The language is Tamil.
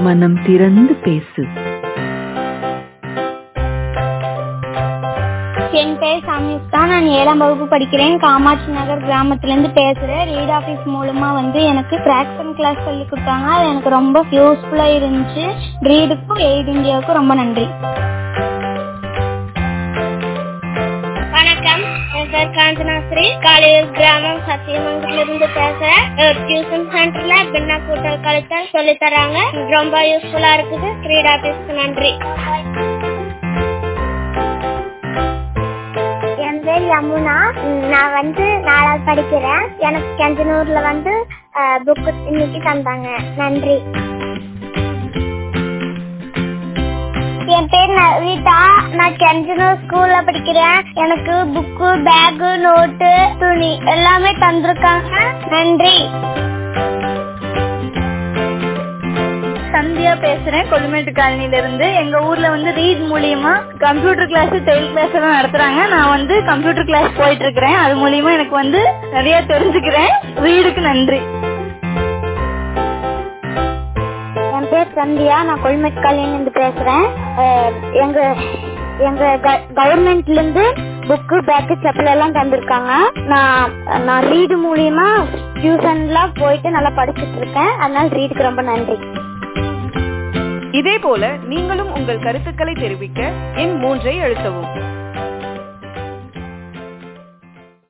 மனம் திறந்து பேசு என் பேர் சம்யுக்தா நான் ஏழாம் வகுப்பு படிக்கிறேன் காமாட்சி நகர் கிராமத்துல இருந்து பேசுறேன் ரீட் ஆபீஸ் மூலமா வந்து எனக்கு பிராக்சன் கிளாஸ் சொல்லி கொடுத்தாங்க அது எனக்கு ரொம்ப யூஸ்ஃபுல்லா இருந்துச்சு ரீடுக்கும் எய்ட் இந்தியாவுக்கும் ரொம்ப நன்றி வணக்கம் என் பேர் காஞ்சனாஸ்ரீ காலையில் கிராமம் சத்தியமங்கலத்துல இருந்து பேசுறேன் டியூஷன் சென்டர்ல பின்னா கூட்டல் கழித்தல் சொல்லி தராங்க ரொம்ப யூஸ்ஃபுல்லா இருக்குது ரீட் ஆபீஸ்க்கு நன்றி என் பேர் யமுனா நான் வந்து நாலாவது படிக்கிறேன் எனக்கு கெஞ்சனூர்ல வந்து புக்கு இன்னைக்கு தந்தாங்க நன்றி என் பேர் நவிதா நான் கெஞ்சனூர் ஸ்கூல்ல படிக்கிறேன் எனக்கு புக்கு பேகு நோட்டு துணி எல்லாமே தந்திருக்காங்க நன்றி சந்தியா பேசுறேன் கொல்லுமேட்டு காலனில இருந்து எங்க ஊர்ல வந்து ரீட் மூலியமா கம்ப்யூட்டர் கிளாஸ் டெய்ல் கிளாஸ் எல்லாம் நடத்துறாங்க நான் வந்து கம்ப்யூட்டர் கிளாஸ் போயிட்டு இருக்கிறேன் அது மூலியமா எனக்கு வந்து நிறைய தெரிஞ்சுக்கிறேன் ரீடுக்கு நன்றி என் பேர் சந்தியா நான் கொல்மேட் காலனில இருந்து பேசுறேன் அஹ் எங்க எங்க கவர்மெண்ட்ல இருந்து புக்கு பேக்கு செப்பல் எல்லாம் தந்திருக்காங்க நான் நான் ரீடு மூலியமா டியூஷன்லாம் போயிட்டு நல்லா படிச்சுட்டு இருக்கேன் அதனால ரீடுக்கு ரொம்ப நன்றி இதே போல நீங்களும் உங்கள் கருத்துக்களை தெரிவிக்க எண் மூன்றை அழுத்தவும்